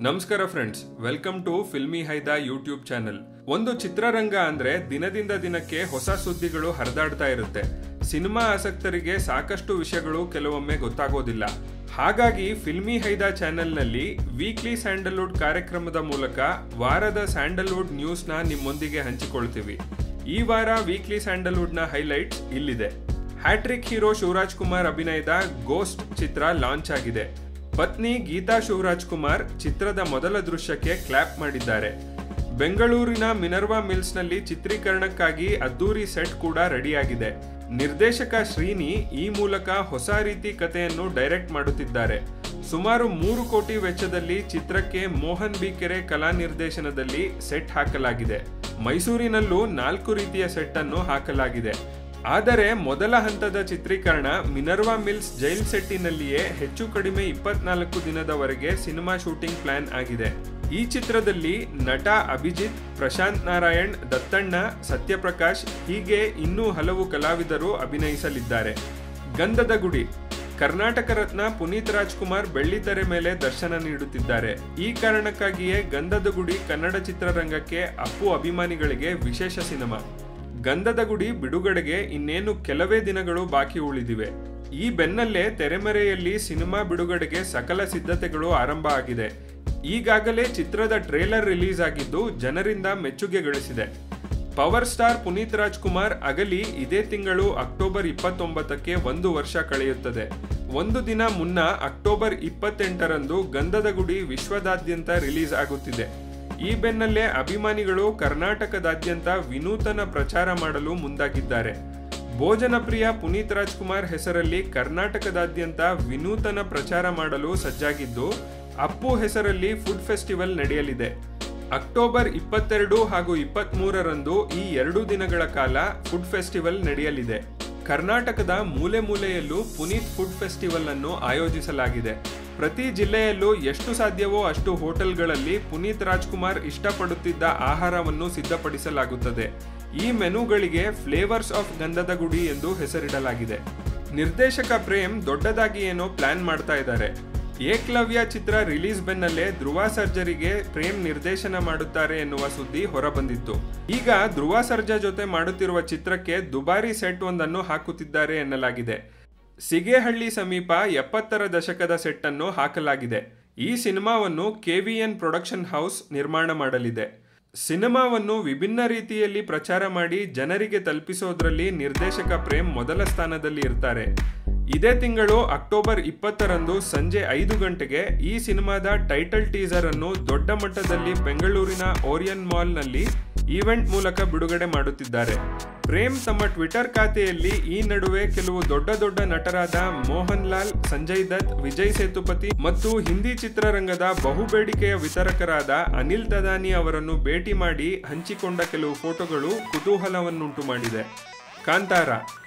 ನಮಸ್ಕಾರ friends welcome to filmy ಹೈದಾ YouTube channel ಒಂದು ಚಿತ್ರರಂಗ ಅಂದ್ರೆ ದಿನದಿಂದ ದಿನಕ್ಕೆ ಹೊಸ ಸುದ್ದಿಗಳು ಹರಿದಾಡ್ತಾ ಇರುತ್ತೆ ಸಿನಿಮಾ ಆಸಕ್ತರಿಗೆ ಸಾಕಷ್ಟು ವಿಷಯಗಳು ಕೆಲವೊಮ್ಮೆ ಗೊತ್ತಾಗೋದಿಲ್ಲ ಹಾಗಾಗಿ ಫಿಲ್ಮಿ ಹೈದಾ ಚಾನೆಲ್ನಲ್ಲಿ ವೀಕ್ಲಿ ಸ್ಯಾಂಡಲ್ವುಡ್ ಕಾರ್ಯಕ್ರಮದ ಮೂಲಕ ವಾರದ ಸ್ಯಾಂಡಲ್ವುಡ್ ನ್ಯೂಸ್ನ ನಿಮ್ಮೊಂದಿಗೆ ಹಂಚಿಕೊಳ್ತೀವಿ ಈ ವಾರ ವೀಕ್ಲಿ ಸ್ಯಾಂಡಲ್ವುಡ್ನ ಹೈಲೈಟ್ಸ್ ಇಲ್ಲಿದೆ ಹ್ಯಾಟ್ರಿಕ್ ಹೀರೋ ಶಿವರಾಜ್ ಕುಮಾರ್ ಅಭಿನಯದ ಗೋಸ್ಟ್ ಚಿತ್ರ ಲಾಂಚ್ ಆಗಿದೆ ಪತ್ನಿ ಗೀತಾ ಶಿವರಾಜ್ ಕುಮಾರ್ ಚಿತ್ರದ ಮೊದಲ ದೃಶ್ಯಕ್ಕೆ ಕ್ಲಾಪ್ ಮಾಡಿದ್ದಾರೆ ಬೆಂಗಳೂರಿನ ಮಿನರ್ವಾ ಮಿಲ್ಸ್ನಲ್ಲಿ ಚಿತ್ರೀಕರಣಕ್ಕಾಗಿ ಅದ್ದೂರಿ ಸೆಟ್ ಕೂಡ ರೆಡಿಯಾಗಿದೆ ನಿರ್ದೇಶಕ ಶ್ರೀನಿ ಈ ಮೂಲಕ ಹೊಸ ರೀತಿ ಕಥೆಯನ್ನು ಡೈರೆಕ್ಟ್ ಮಾಡುತ್ತಿದ್ದಾರೆ ಸುಮಾರು ಮೂರು ಕೋಟಿ ವೆಚ್ಚದಲ್ಲಿ ಚಿತ್ರಕ್ಕೆ ಮೋಹನ್ ಬಿ ಕೆರೆ ಕಲಾ ನಿರ್ದೇಶನದಲ್ಲಿ ಸೆಟ್ ಹಾಕಲಾಗಿದೆ ಮೈಸೂರಿನಲ್ಲೂ ನಾಲ್ಕು ರೀತಿಯ ಸೆಟ್ ಅನ್ನು ಹಾಕಲಾಗಿದೆ ಆದರೆ ಮೊದಲ ಹಂತದ ಚಿತ್ರೀಕರಣ ಮಿನರ್ವಾ ಮಿಲ್ಸ್ ಜೈಲ್ ಸೆಟ್ಟಿನಲ್ಲಿಯೇ ಹೆಚ್ಚು ಕಡಿಮೆ ಇಪ್ಪತ್ನಾಲ್ಕು ದಿನದವರೆಗೆ ಸಿನಿಮಾ ಶೂಟಿಂಗ್ ಪ್ಲಾನ್ ಆಗಿದೆ ಈ ಚಿತ್ರದಲ್ಲಿ ನಟ ಅಭಿಜಿತ್ ಪ್ರಶಾಂತ್ ನಾರಾಯಣ್ ದತ್ತಣ್ಣ ಸತ್ಯಪ್ರಕಾಶ್ ಹೀಗೆ ಇನ್ನೂ ಹಲವು ಕಲಾವಿದರು ಅಭಿನಯಿಸಲಿದ್ದಾರೆ ಗಂಧದ ಗುಡಿ ಕರ್ನಾಟಕ ರತ್ನ ಪುನೀತ್ ರಾಜ್ಕುಮಾರ್ ಬೆಳ್ಳಿತೆರೆ ಮೇಲೆ ದರ್ಶನ ನೀಡುತ್ತಿದ್ದಾರೆ ಈ ಕಾರಣಕ್ಕಾಗಿಯೇ ಗಂಧದ ಗುಡಿ ಕನ್ನಡ ಚಿತ್ರರಂಗಕ್ಕೆ ಅಪ್ಪು ಅಭಿಮಾನಿಗಳಿಗೆ ವಿಶೇಷ ಸಿನಿಮಾ ಗಂಧದ ಗುಡಿ ಬಿಡುಗಡೆಗೆ ಇನ್ನೇನು ಕೆಲವೇ ದಿನಗಳು ಬಾಕಿ ಉಳಿದಿವೆ ಈ ಬೆನ್ನಲ್ಲೇ ತೆರೆಮರೆಯಲ್ಲಿ ಸಿನಿಮಾ ಬಿಡುಗಡೆಗೆ ಸಕಲ ಸಿದ್ಧತೆಗಳು ಆರಂಭ ಆಗಿದೆ ಈಗಾಗಲೇ ಚಿತ್ರದ ಟ್ರೇಲರ್ ರಿಲೀಸ್ ಆಗಿದ್ದು ಜನರಿಂದ ಮೆಚ್ಚುಗೆ ಗಳಿಸಿದೆ ಪವರ್ ಸ್ಟಾರ್ ಪುನೀತ್ ರಾಜ್ಕುಮಾರ್ ಅಗಲಿ ಇದೇ ತಿಂಗಳು ಅಕ್ಟೋಬರ್ ಇಪ್ಪತ್ತೊಂಬತ್ತಕ್ಕೆ ಒಂದು ವರ್ಷ ಕಳೆಯುತ್ತದೆ ಒಂದು ದಿನ ಮುನ್ನ ಅಕ್ಟೋಬರ್ ಇಪ್ಪತ್ತೆಂಟರಂದು ಗಂಧದ ಗುಡಿ ವಿಶ್ವದಾದ್ಯಂತ ರಿಲೀಸ್ ಆಗುತ್ತಿದೆ ಈ ಬೆನ್ನಲ್ಲೇ ಅಭಿಮಾನಿಗಳು ಕರ್ನಾಟಕದಾದ್ಯಂತ ವಿನೂತನ ಪ್ರಚಾರ ಮಾಡಲು ಮುಂದಾಗಿದ್ದಾರೆ ಭೋಜನ ಪ್ರಿಯ ಪುನೀತ್ ರಾಜ್ಕುಮಾರ್ ಹೆಸರಲ್ಲಿ ಕರ್ನಾಟಕದಾದ್ಯಂತ ವಿನೂತನ ಪ್ರಚಾರ ಮಾಡಲು ಸಜ್ಜಾಗಿದ್ದು ಅಪ್ಪು ಹೆಸರಲ್ಲಿ ಫುಡ್ ಫೆಸ್ಟಿವಲ್ ನಡೆಯಲಿದೆ ಅಕ್ಟೋಬರ್ ಇಪ್ಪತ್ತೆರಡು ಹಾಗೂ ಇಪ್ಪತ್ತ್ ಮೂರರಂದು ಈ ಎರಡು ದಿನಗಳ ಕಾಲ ಫುಡ್ ಫೆಸ್ಟಿವಲ್ ನಡೆಯಲಿದೆ ಕರ್ನಾಟಕದ ಮೂಲೆ ಮೂಲೆಯಲ್ಲೂ ಪುನೀತ್ ಫುಡ್ ಫೆಸ್ಟಿವಲ್ ಅನ್ನು ಆಯೋಜಿಸಲಾಗಿದೆ ಪ್ರತಿ ಜಿಲ್ಲೆಯಲ್ಲೂ ಎಷ್ಟು ಸಾಧ್ಯವೋ ಅಷ್ಟು ಹೋಟೆಲ್ಗಳಲ್ಲಿ ಪುನೀತ್ ರಾಜ್ಕುಮಾರ್ ಇಷ್ಟಪಡುತ್ತಿದ್ದ ಆಹಾರವನ್ನು ಸಿದ್ಧಪಡಿಸಲಾಗುತ್ತದೆ ಈ ಮೆನುಗಳಿಗೆ ಫ್ಲೇವರ್ಸ್ ಆಫ್ ಗಂಧದ ಗುಡಿ ಎಂದು ಹೆಸರಿಡಲಾಗಿದೆ ನಿರ್ದೇಶಕ ಪ್ರೇಮ್ ದೊಡ್ಡದಾಗಿ ಏನೋ ಪ್ಲಾನ್ ಮಾಡ್ತಾ ಇದ್ದಾರೆ ಏಕ್ಲವ್ಯ ಚಿತ್ರ ರಿಲೀಸ್ ಬೆನ್ನಲ್ಲೇ ಧ್ರುವ ಸರ್ಜರಿಗೆ ಪ್ರೇಮ್ ನಿರ್ದೇಶನ ಮಾಡುತ್ತಾರೆ ಎನ್ನುವ ಸುದ್ದಿ ಹೊರಬಂದಿತ್ತು ಈಗ ಧ್ರುವ ಸರ್ಜಾ ಜೊತೆ ಮಾಡುತ್ತಿರುವ ಚಿತ್ರಕ್ಕೆ ದುಬಾರಿ ಸೆಟ್ ಒಂದನ್ನು ಹಾಕುತ್ತಿದ್ದಾರೆ ಎನ್ನಲಾಗಿದೆ ಸಿಗೇಹಳ್ಳಿ ಸಮೀಪ ಎಪ್ಪತ್ತರ ದಶಕದ ಸೆಟ್ ಅನ್ನು ಹಾಕಲಾಗಿದೆ ಈ ಸಿನಿಮಾವನ್ನು ಕೆವಿಎನ್ ಪ್ರೊಡಕ್ಷನ್ ಹೌಸ್ ನಿರ್ಮಾಣ ಮಾಡಲಿದೆ ಸಿನಿಮಾವನ್ನು ವಿಭಿನ್ನ ರೀತಿಯಲ್ಲಿ ಪ್ರಚಾರ ಮಾಡಿ ಜನರಿಗೆ ತಲುಪಿಸೋದ್ರಲ್ಲಿ ನಿರ್ದೇಶಕ ಪ್ರೇಮ್ ಮೊದಲ ಸ್ಥಾನದಲ್ಲಿ ಇರ್ತಾರೆ ಇದೇ ತಿಂಗಳು ಅಕ್ಟೋಬರ್ ಇಪ್ಪತ್ತರಂದು ಸಂಜೆ ಐದು ಗಂಟೆಗೆ ಈ ಸಿನಿಮಾದ ಟೈಟಲ್ ಟೀಸರ್ ಅನ್ನು ದೊಡ್ಡ ಮಟ್ಟದಲ್ಲಿ ಬೆಂಗಳೂರಿನ ಓರಿಯನ್ ಮಾಲ್ನಲ್ಲಿ ಈವೆಂಟ್ ಮೂಲಕ ಬಿಡುಗಡೆ ಮಾಡುತ್ತಿದ್ದಾರೆ ಪ್ರೇಮ್ ತಮ್ಮ ಟ್ವಿಟರ್ ಖಾತೆಯಲ್ಲಿ ಈ ನಡುವೆ ಕೆಲವು ದೊಡ್ಡ ದೊಡ್ಡ ನಟರಾದ ಮೋಹನ್ ಲಾಲ್ ಸಂಜಯ್ ದತ್ ವಿಜಯ್ ಸೇತುಪತಿ ಮತ್ತು ಹಿಂದಿ ಚಿತ್ರರಂಗದ ಬಹುಬೇಡಿಕೆಯ ವಿತರಕರಾದ ಅನಿಲ್ ದದಾನಿ ಅವರನ್ನು ಭೇಟಿ ಮಾಡಿ ಹಂಚಿಕೊಂಡ ಕೆಲವು ಫೋಟೋಗಳು ಕುತೂಹಲವನ್ನುಂಟು ಮಾಡಿದೆ ಕಾಂತಾರ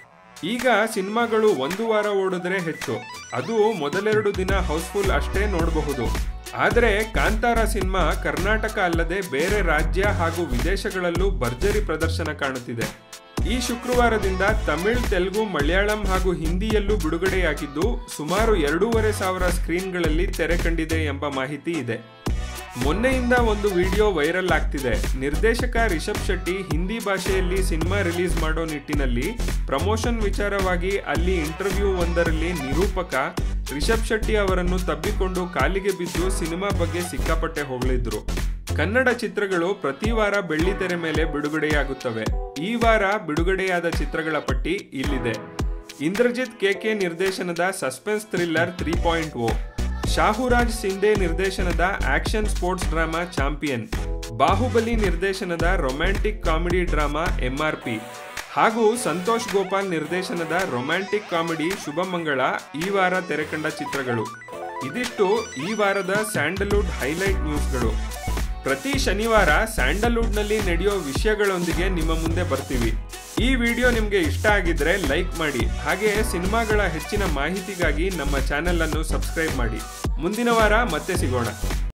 ಈಗ ಸಿನಿಮಾಗಳು ಒಂದು ವಾರ ಓಡಿದ್ರೆ ಹೆಚ್ಚು ಅದು ಮೊದಲೆರಡು ದಿನ ಹೌಸ್ಫುಲ್ ಅಷ್ಟೇ ನೋಡಬಹುದು ಆದರೆ ಕಾಂತಾರ ಸಿನಿಮಾ ಕರ್ನಾಟಕ ಅಲ್ಲದೆ ಬೇರೆ ರಾಜ್ಯ ಹಾಗೂ ವಿದೇಶಗಳಲ್ಲೂ ಭರ್ಜರಿ ಪ್ರದರ್ಶನ ಕಾಣುತ್ತಿದೆ ಈ ಶುಕ್ರವಾರದಿಂದ ತಮಿಳ್ ತೆಲುಗು ಮಲಯಾಳಂ ಹಾಗೂ ಹಿಂದಿಯಲ್ಲೂ ಬಿಡುಗಡೆಯಾಗಿದ್ದು ಸುಮಾರು ಎರಡೂವರೆ ಸಾವಿರ ಸ್ಕ್ರೀನ್ಗಳಲ್ಲಿ ತೆರೆ ಕಂಡಿದೆ ಎಂಬ ಮಾಹಿತಿ ಇದೆ ಮೊನ್ನೆಯಿಂದ ಒಂದು ವಿಡಿಯೋ ವೈರಲ್ ಆಗ್ತಿದೆ ನಿರ್ದೇಶಕ ರಿಷಬ್ ಶೆಟ್ಟಿ ಹಿಂದಿ ಭಾಷೆಯಲ್ಲಿ ಸಿನಿಮಾ ರಿಲೀಸ್ ಮಾಡೋ ನಿಟ್ಟಿನಲ್ಲಿ ಪ್ರಮೋಷನ್ ವಿಚಾರವಾಗಿ ಅಲ್ಲಿ ಇಂಟರ್ವ್ಯೂ ಒಂದರಲ್ಲಿ ನಿರೂಪಕ ರಿಷಬ್ ಶೆಟ್ಟಿ ಅವರನ್ನು ತಬ್ಬಿಕೊಂಡು ಕಾಲಿಗೆ ಬಿದ್ದು ಸಿನಿಮಾ ಬಗ್ಗೆ ಸಿಕ್ಕಾಪಟ್ಟೆ ಹೊಗಳಿದ್ರು ಕನ್ನಡ ಚಿತ್ರಗಳು ಪ್ರತಿ ವಾರ ಬೆಳ್ಳಿತೆರೆ ಮೇಲೆ ಬಿಡುಗಡೆಯಾಗುತ್ತವೆ ಈ ವಾರ ಬಿಡುಗಡೆಯಾದ ಚಿತ್ರಗಳ ಪಟ್ಟಿ ಇಲ್ಲಿದೆ ಇಂದ್ರಜಿತ್ ಕೆಕೆ ನಿರ್ದೇಶನದ suspense thriller three point O Shahuraj Shinde ನಿರ್ದೇಶನದ action sports drama champion Bahubali ನಿರ್ದೇಶನದ ರೊಮ್ಯಾಂಟಿಕ್ ಕಾಮಿಡಿ ಡ್ರಾಮಾ ಎಂಆರ್ಪಿ ಹಾಗೂ ಸಂತೋಷ್ ಗೋಪಾಲ್ ನಿರ್ದೇಶನದ ರೊಮ್ಯಾಂಟಿಕ್ ಕಾಮಿಡಿ ಶುಭಮಂಗಳ ಈ ವಾರ ತೆರೆಕಂಡ ಚಿತ್ರಗಳು ಇದಿಷ್ಟು ಈ ವಾರದ ಸ್ಯಾಂಡಲ್ವುಡ್ ಹೈಲೈಟ್ ನ್ಯೂಸ್ಗಳು ಪ್ರತಿ ಶನಿವಾರ ಸ್ಯಾಂಡಲ್ವುಡ್ನಲ್ಲಿ ನಡೆಯೋ ವಿಷಯಗಳೊಂದಿಗೆ ನಿಮ್ಮ ಮುಂದೆ ಬರ್ತೀವಿ ಈ ವಿಡಿಯೋ ನಿಮಗೆ ಇಷ್ಟ ಆಗಿದ್ರೆ ಲೈಕ್ ಮಾಡಿ ಹಾಗೆ ಸಿನಿಮಾಗಳ ಹೆಚ್ಚಿನ ಮಾಹಿತಿಗಾಗಿ ನಮ್ಮ ಚಾನೆಲ್ ಅನ್ನು ಸಬ್ಸ್ಕ್ರೈಬ್ ಮಾಡಿ ಮುಂದಿನ ವಾರ ಮತ್ತೆ ಸಿಗೋಣ